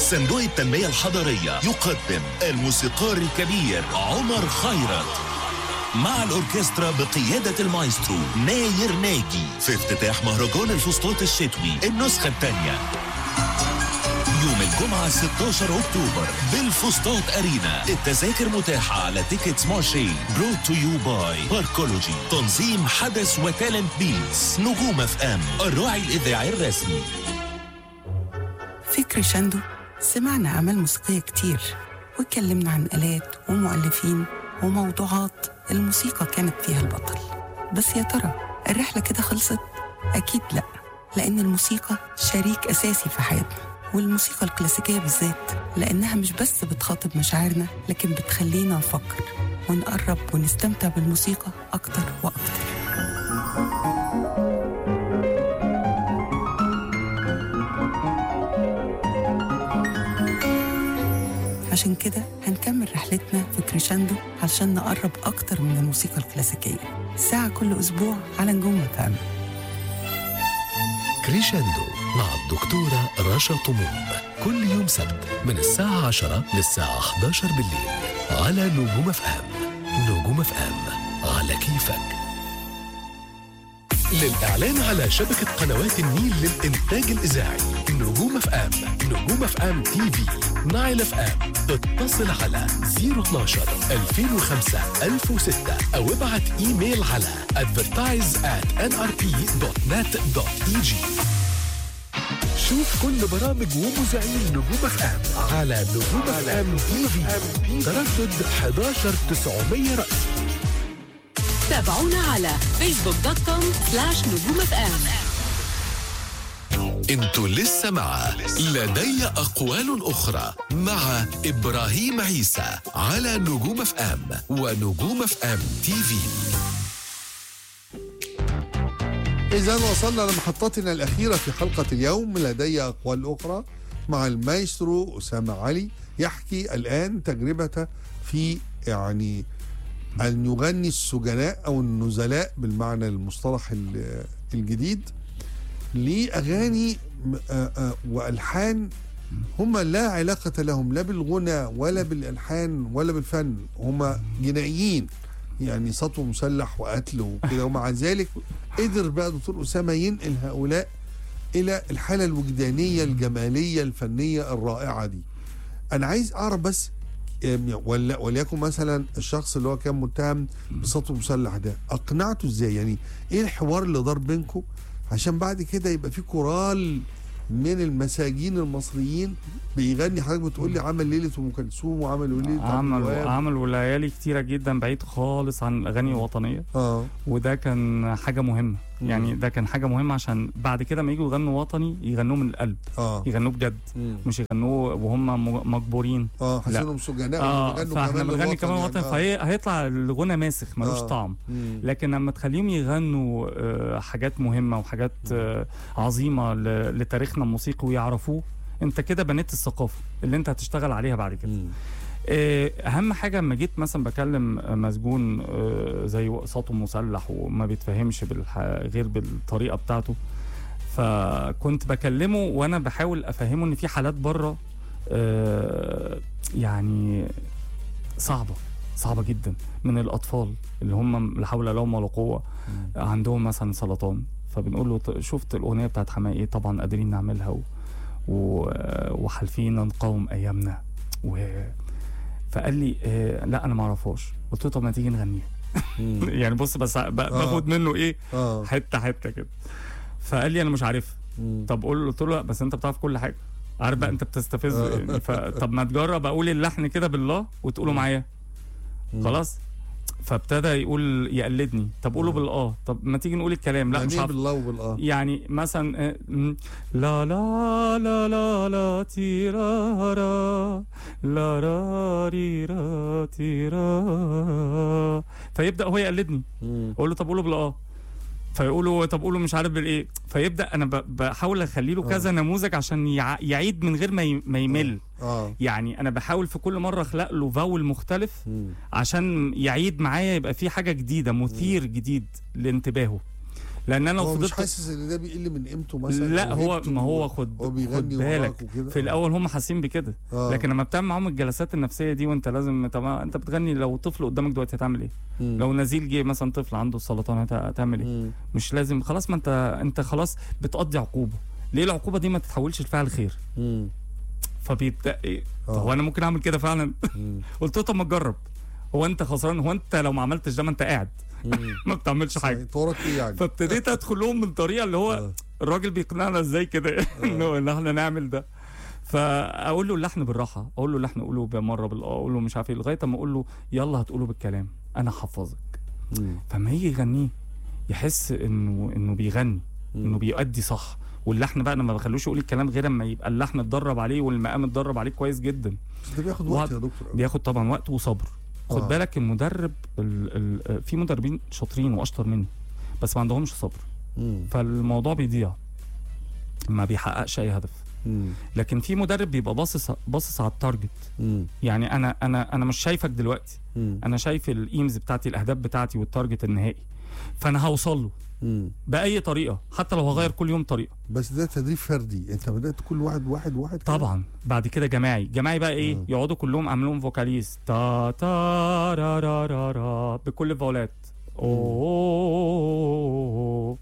صندوق التنمية الحضرية يقدم الموسيقار الكبير عمر خيرت مع الأوركسترا بقيادة المايسترو ناير ناجي في افتتاح مهرجان الفسطاط الشتوي النسخة الثانية يوم الجمعة 16 أكتوبر بالفسطاط أرينا التذاكر متاحة على تيكتس مارشي برود تو يو باي باركولوجي تنظيم حدث وتالنت بيتس نجوم اف ام الراعي الإذاعي الرسمي في كريشاندو سمعنا أعمال موسيقية كتير واتكلمنا عن آلات ومؤلفين وموضوعات الموسيقى كانت فيها البطل بس يا ترى الرحلة كده خلصت؟ أكيد لأ لأن الموسيقى شريك أساسي في حياتنا والموسيقى الكلاسيكية بالذات لأنها مش بس بتخاطب مشاعرنا لكن بتخلينا نفكر ونقرب ونستمتع بالموسيقى أكتر وأكتر عشان كده هنكمل رحلتنا في كريشاندو علشان نقرب أكتر من الموسيقى الكلاسيكية ساعة كل أسبوع على نجوم فهم كريشاندو مع الدكتورة رشا طموم كل يوم سبت من الساعة 10 للساعة 11 بالليل على نجوم اف ام نجوم اف ام على كيفك للإعلان على شبكة قنوات النيل للإنتاج الإذاعي نجوم اف ام نجوم اف ام تي في نايل اف ام اتصل على 012 2005 1006 أو ابعت إيميل على advertise at nrp.net.eg شوف كل برامج ومذيعين نجوم اف ام على نجوم اف ام تي في تردد 11 900 رأس تابعونا على فيسبوك دوت كوم سلاش نجوم اف ام انتوا لسه مع لدي أقوال أخرى مع إبراهيم عيسى على نجوم اف ام ونجوم اف ام تي في إذا وصلنا لمحطتنا الأخيرة في حلقة اليوم لدي أقوال أخرى مع المايسترو أسامة علي يحكي الآن تجربته في يعني أن يغني السجناء أو النزلاء بالمعنى المصطلح ال- الجديد لأغاني م- آه آه وألحان هم لا علاقة لهم لا بالغنى ولا بالألحان ولا بالفن هم جنائيين يعني سطو مسلح وقتل وكده ومع ذلك قدر بقى دكتور أسامة ينقل هؤلاء إلى الحالة الوجدانية الجمالية الفنية الرائعة دي أنا عايز أعرف بس أم، ولا وليكن مثلا الشخص اللي هو كان متهم بسطو مسلح ده أقنعته إزاي يعني إيه الحوار اللي دار بينكم عشان بعد كده يبقى في كورال من المساجين المصريين بيغني حضرتك بتقول لي عمل ليله ام كلثوم وعمل ليله عبد عمل الوهاب. عمل ليالي كتيرة جدا بعيد خالص عن الأغاني الوطنية اه وده كان حاجة مهمة مم. يعني ده كان حاجة مهمة عشان بعد كده ما يجوا يغنوا وطني يغنوه من القلب اه يغنوه بجد مم. مش يغنوه وهم م- مجبورين اه حسينهم سجناء اه وبيغنوا فاحنا بنغني كمان للوطن وطن يعني. فهي هيطلع الغنى ماسخ ملوش آه. طعم مم. لكن لما تخليهم يغنوا آه، حاجات مهمة وحاجات آه، عظيمة ل- لتاريخنا الموسيقي ويعرفوه انت كده بنيت الثقافة اللي انت هتشتغل عليها بعد كده مم. آه، اهم حاجه لما جيت مثلا بكلم مسجون آه، زي صوته مسلح وما بيتفهمش بالح... غير بالطريقه بتاعته فكنت بكلمه وانا بحاول افهمه ان في حالات بره آه، يعني صعبه صعبه جدا من الاطفال اللي هم لا حول لهم ولا قوه عندهم مثلا سرطان فبنقول له "ط- شفت الاغنيه بتاعت حماقي ايه طبعا قادرين نعملها و... و... وحالفين نقاوم ايامنا و... فقال لي آه لا انا ما اعرفهاش قلت له طب ما تيجي نغنيها مم. يعني بص بس ب... باخد منه ايه اه حته حته كده فقال لي انا مش عارفها مم. طب قول له قلت له لا بس انت بتعرف كل حاجه عارف بقى انت بتستفز آه. يعني ف... طب ما تجرب اقول اللحن كده بالله وتقوله معايا مم. خلاص فابتدى يقول يقلدني طب قوله بالاه طب ما تيجي نقول الكلام لا يعني مش ايه عارف بالله وبالاه يعني مثلا آه، م، لا لا لا لا لا تيرارا لا را ري را تيرا فيبدا هو يقلدني مم. اقول له طب قوله بالاه فيقولوا طب قوله مش عارف بالايه فيبدا انا ب- بحاول اخلي له كذا نموذج عشان يع- يعيد من غير ما ي- ما يمل اه يعني انا بحاول في كل مره اخلق له فاول مختلف مم. عشان يعيد معايا يبقى في حاجه جديده مثير جديد لانتباهه لان انا لو هو مش فضلت حاسس ان ده بيقل من قيمته مثلا لا أو هو هيبته ما هو خد هو خد بيغني بالك وراك وكده في الاول هم حاسين بكده آه. لكن لما بتعمل معاهم الجلسات النفسيه دي وانت لازم طب انت بتغني لو طفل قدامك دلوقتي هتعمل ايه؟ مم. لو نزيل جه مثلا طفل عنده السرطان هت- هتعمل ايه؟ مم. مش لازم خلاص ما انت انت خلاص بتقضي عقوبه ليه العقوبه دي ما تتحولش لفعل خير مم. فبيبدا ايه آه. هو انا ممكن اعمل كده فعلا مم. قلت له طب ما تجرب هو انت خسران هو انت لو ما عملتش ده ما انت قاعد مم. ما بتعملش حاجه طورك ايه يعني فابتديت ادخل لهم من طريقه اللي هو آه. الراجل بيقنعنا ازاي كده انه ان احنا نعمل ده فاقول له اللحن بالراحه اقول له اللحن قوله بمره بالاه اقول له مش عارف ايه لغايه اما اقول له يلا هتقوله بالكلام انا حفظك مم. فما يجي يغنيه يحس انه انه بيغني انه بيؤدي صح واللحن بقى انا ما بخلوش يقول الكلام غير اما يبقى اللحن اتدرب عليه والمقام اتدرب عليه كويس جدا بس ده بياخد وقت يا دكتور بياخد طبعا وقت وصبر خد آه. بالك المدرب ال ال في مدربين شاطرين واشطر مني بس ما عندهمش صبر مم. فالموضوع بيضيع ما بيحققش اي هدف مم. لكن في مدرب بيبقى باصص باصص على التارجت مم. يعني انا انا انا مش شايفك دلوقتي مم. انا شايف الايمز بتاعتي الاهداف بتاعتي والتارجت النهائي فانا هوصل له مم. باي طريقه حتى لو هغير كل يوم طريقه بس ده تدريب فردي انت بدات كل واحد واحد واحد كده؟ طبعا بعد كده جماعي جماعي بقى ايه مم. يقعدوا كلهم عاملين فوكاليز تا تا را را را را بكل الفاولات اوه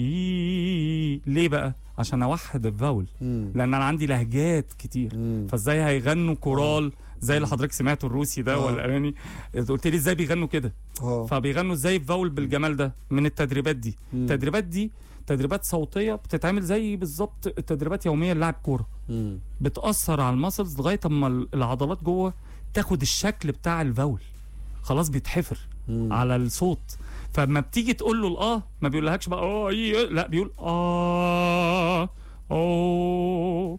اي ليه بقى عشان اوحد الفاول مم. لان انا عندي لهجات كتير مم. فازاي هيغنوا كورال زي اللي حضرتك سمعته الروسي ده آه. والاغاني قلت لي ازاي بيغنوا كده اه فبيغنوا ازاي فاول بالجمال ده من التدريبات دي مم. التدريبات دي تدريبات صوتيه بتتعمل زي بالظبط التدريبات يوميه للاعب كوره مم. بتاثر على المسلز لغايه اما العضلات جوه تاخد الشكل بتاع الفاول خلاص بيتحفر مم. على الصوت فلما بتيجي تقول له الاه ما بيقولهاش بقى اه اي لا بيقول اه او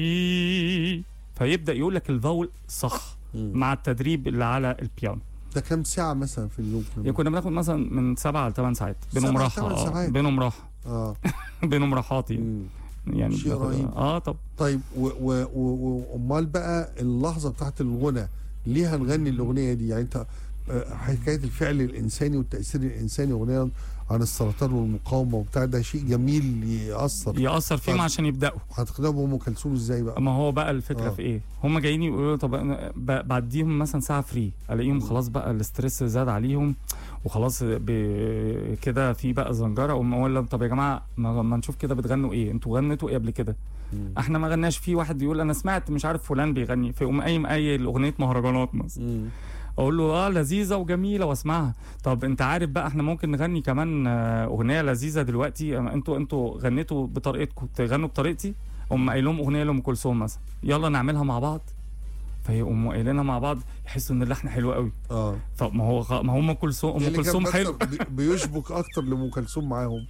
اي فيبدا يقول لك الفاول صح مم. مع التدريب اللي على البيانو ده كام ساعه مثلا في اليوم يعني كنا بناخد مثلا من سبعة ل 8 ساعات سبعة بينهم ل راحه تمن اه ساعات. بينهم راحه اه بينهم راحات يعني مم. يعني شيء بناخد- رهيب. اه طب طيب و- و- و- وامال بقى اللحظه بتاعت الغنى ليه هنغني الاغنيه دي يعني انت آه، حكايه الفعل الانساني والتاثير الانساني اغنيه عن السرطان والمقاومه وبتاع ده شيء جميل ياثر ياثر فيهم طب. عشان يبداوا هتقنعوا بام كلثوم ازاي بقى؟ ما هو بقى الفكره آه. في ايه هم جايين يقولوا طب أنا ب- بعديهم مثلا ساعه فري الاقيهم خلاص بقى الاسترس زاد عليهم وخلاص ب- كده في بقى زنجره اقوم اقول لهم طب يا جماعه ما ما نشوف كده بتغنوا ايه انتوا غنيتوا ايه قبل كده مم. احنا ما غناش في واحد يقول انا سمعت مش عارف فلان بيغني فيقوم قايم قايل اغنيه مهرجانات مثلا مم. اقول له اه لذيذه وجميله واسمعها طب انت عارف بقى احنا ممكن نغني كمان آه، اغنيه لذيذه دلوقتي أما انتوا انتوا غنيتوا بطريقتكم تغنوا بطريقتي هم قايل لهم اغنيه لام كلثوم مثلا يلا نعملها مع بعض فيقوموا قايلينها مع بعض يحسوا ان اللحن حلو قوي اه فما هو غ- ما هو ام كلثوم ام اللي كان كلثوم أكتر حلو بي- بيشبك اكتر لام كلثوم معاهم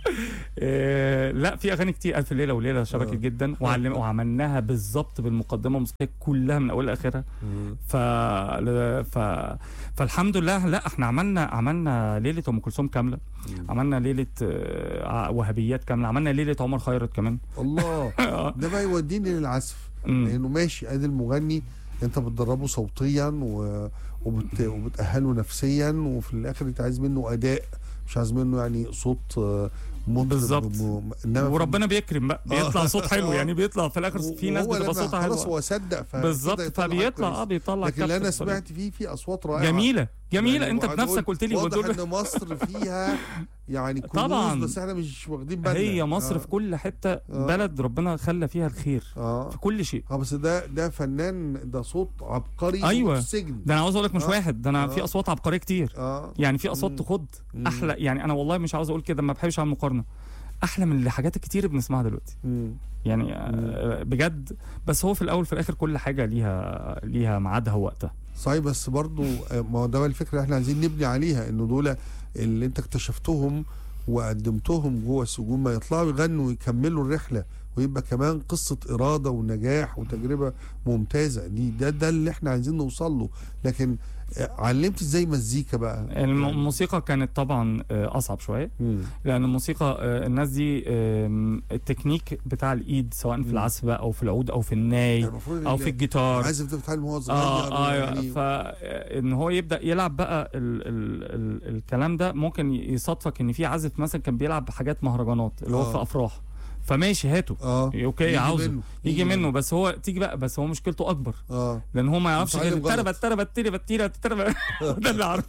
آه لا في اغاني كتير الف ليله وليله شبكت آه. جدا وعلم وعملناها بالظبط بالمقدمه الموسيقيه كلها من اولها لاخرها ف... ف... فالحمد لله لا احنا عملنا عملنا ليله ام كلثوم كامله عملنا ليله آه، وهابيات كامله عملنا ليله عمر خيرت كمان الله ده بقى يوديني للعزف مم. لانه ماشي ادي المغني انت بتدربه صوتيا و... وبت... وبتاهله نفسيا وفي الاخر انت عايز منه اداء مش عايز منه يعني صوت آه، مطرب بالظبط. م... انما في- وربنا بيكرم بقى بيطلع صوت حلو يعني بيطلع في الاخر في ناس وهو بتبقى لما صوتها خلاص حلو هو صدق ف... بالظبط كده يطلع فبيطلع كويس. اه بيطلع لكن اللي كابتن انا بطريقة. سمعت فيه في اصوات رائعه جميله جميله يعني انت وقعد بنفسك أقول قلت لي واضح ودول ان مصر فيها يعني كنوز طبعاً. بس احنا مش واخدين بالنا هي مصر آه. في كل حته بلد ربنا خلى فيها الخير اه في كل شيء اه بس ده ده فنان ده صوت عبقري أيوة. في السجن ده انا عاوز اقول لك مش آه. واحد ده انا آه. في اصوات عبقريه كتير اه يعني في اصوات مم. تخض مم. احلى يعني انا والله مش عاوز اقول كده ما بحبش اعمل مقارنه احلى من الحاجات الكتير اللي بنسمعها دلوقتي مم. يعني آه، بجد بس هو في الاول في الاخر كل حاجه ليها ليها ميعادها ووقتها صحيح بس برضو آه، ما هو ده بقى الفكره اللي احنا عايزين نبني عليها انه دول اللي انت اكتشفتهم وقدمتهم جوه السجون ما يطلعوا يغنوا ويكملوا الرحله ويبقى كمان قصه اراده ونجاح وتجربه ممتازه دي ده ده اللي احنا عايزين نوصل له لكن آه، علمت ازاي مزيكا بقى الم- الموسيقى كانت طبعا آه، اصعب شويه مم. لان الموسيقى آه، الناس دي آم، التكنيك بتاع الايد سواء في مم. العزف بقى او في العود او في الناي يعني المفروض او ال- في الجيتار العازف ده بيتعلم وهو صغير اه اه يعني فان هو يبدا يلعب بقى ال ال ال الكلام ده ممكن يصادفك ان في عازف مثلا كان بيلعب حاجات مهرجانات اللي هو آه. في افراح فماشي هاته اه اوكي يجي عاوزه منه. يجي منه بس هو تيجي بقى بس هو مشكلته اكبر اه لان هو ما يعرفش غير متعلم غلط. تربت تربت تربت تربت تربت ده اللي عارفه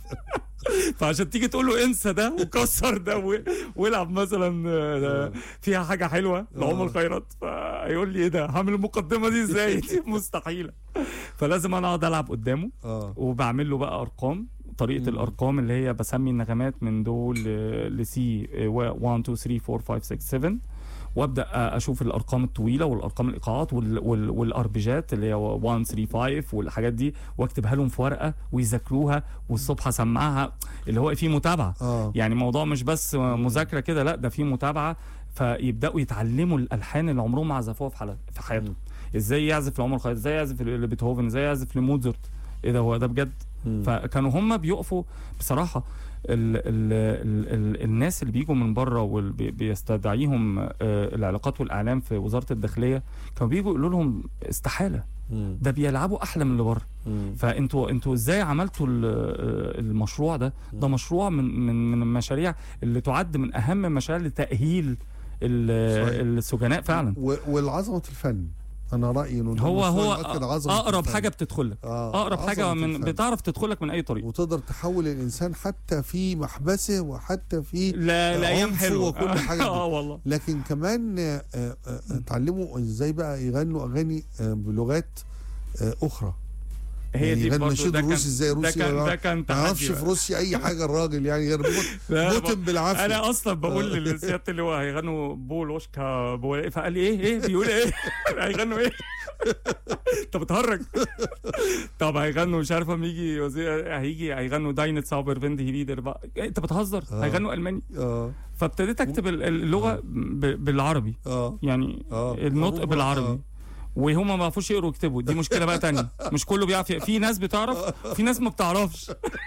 فعشان تيجي تقول له انسى ده وكسر ده و- والعب مثلا آه، فيها حاجه حلوه لعمر خيرت فيقول لي ايه ده هعمل المقدمه دي ازاي دي مستحيله فلازم انا اقعد العب قدامه اه وبعمل له بقى ارقام طريقه مم. الارقام اللي هي بسمي النغمات من دول ل- لسي 1 2 3 4 5 6 7 وابدا اشوف الارقام الطويله والارقام الايقاعات وال- وال- والاربجات اللي هي 1 3 5 والحاجات دي واكتبها لهم في ورقه ويذاكروها والصبح اسمعها اللي هو في متابعه اه يعني موضوع مش بس مذاكره كده لا ده في متابعه فيبداوا يتعلموا الالحان اللي عمرهم ما عزفوها في حلا- في حياتهم ازاي يعزف لعمر خيرت ازاي يعزف لبيتهوفن ازاي يعزف لموزارت ايه ده هو ده بجد مم. فكانوا هم بيقفوا بصراحه ال ال ال ال الناس اللي بيجوا من بره وبيستدعيهم العلاقات والاعلام في وزاره الداخليه كانوا بيجوا يقولوا لهم استحاله مم. ده بيلعبوا احلى من اللي بره مم. فانتوا انتوا ازاي عملتوا ال- المشروع ده ده مشروع من من من المشاريع اللي تعد من اهم المشاريع لتاهيل ال- صحيح. السجناء فعلا و- والعظمه الفن انا رايي انه ده هو المشروع هو يؤكد عظمة اقرب الفن. حاجه بتدخلك آه، اقرب حاجه عظمة من الفن. بتعرف تدخلك من اي طريق وتقدر تحول الانسان حتى في محبسه وحتى في لا لا ايام عنف حلوه وكل حاجة اه دي. والله لكن كمان آه، آه، آه، اتعلموا ازاي بقى يغنوا اغاني آه، بلغات آه، اخرى هي يعني دي يغني برضه نشيد ده كان روسي ازاي ده روسي كان ولا- ده كان ما يعرفش تحدي في بقى. روسيا اي حاجه الراجل يعني غير موت لا، موتن بالعافيه انا اصلا بقول للسيادة اللي هو هيغنوا بولوشكا بول فقال لي ايه ايه بيقول ايه هيغنوا ايه انت بتهرج طب هيغنوا مش عارف اما يجي وزير هيجي هيغنوا داينت ساوبر فيند هيبيدر بقى إيه، انت بتهزر آه. هيغنوا الماني اه فابتديت اكتب ال- اللغه ب- بالعربي اه يعني آه. النطق آه. بالعربي وهم ما بيعرفوش يقروا ويكتبوا دي مشكله بقى تانية مش كله بيعرف يق- في ناس بتعرف في ناس ما بتعرفش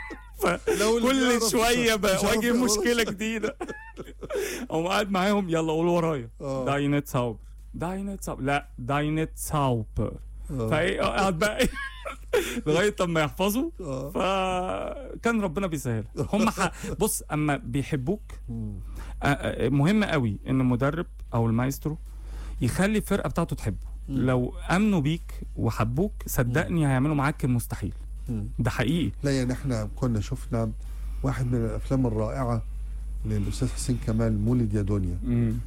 لو اللي كل بيعرف شويه مش عارف بواجه يقرا. مشكله جديده اقوم قاعد معاهم يلا قولوا ورايا آه. داينت ساوبر داينت ساوبر لا داينت ساوبر آه. فايه قاعد بقى إيه؟ لغايه لما يحفظوا آه. فكان ربنا بيسهل هم ح... بص اما بيحبوك مم. آه، آه، مهم قوي ان المدرب او المايسترو يخلي الفرقه بتاعته تحبه لو امنوا بيك وحبوك صدقني هيعملوا معاك المستحيل مم. ده حقيقي لا يعني احنا كنا شفنا واحد من الافلام الرائعه للاستاذ حسين كمال مولد يا دنيا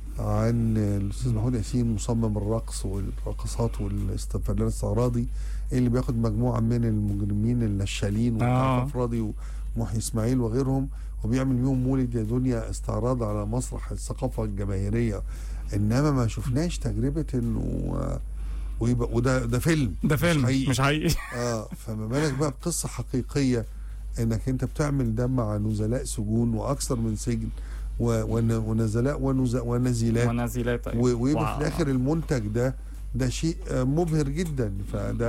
عن الاستاذ محمود ياسين مصمم الرقص والرقصات والفنان استعراضي اللي بياخد مجموعه من المجرمين النشالين آه. وفرادي ومحي اسماعيل وغيرهم وبيعمل بيهم مولد يا دنيا استعراض على مسرح الثقافه الجماهيريه انما ما شفناش تجربه انه آه، ويبقى وده ده فيلم ده فيلم حقيقي. مش حقيقي اه فما بالك بقى بقصه حقيقيه انك انت بتعمل ده مع نزلاء سجون واكثر من سجن و- ون- ونزلاء ونز- ونزيلات ونازلات و- ويبقى وع- في الاخر المنتج ده ده شيء آه، مبهر جدا فده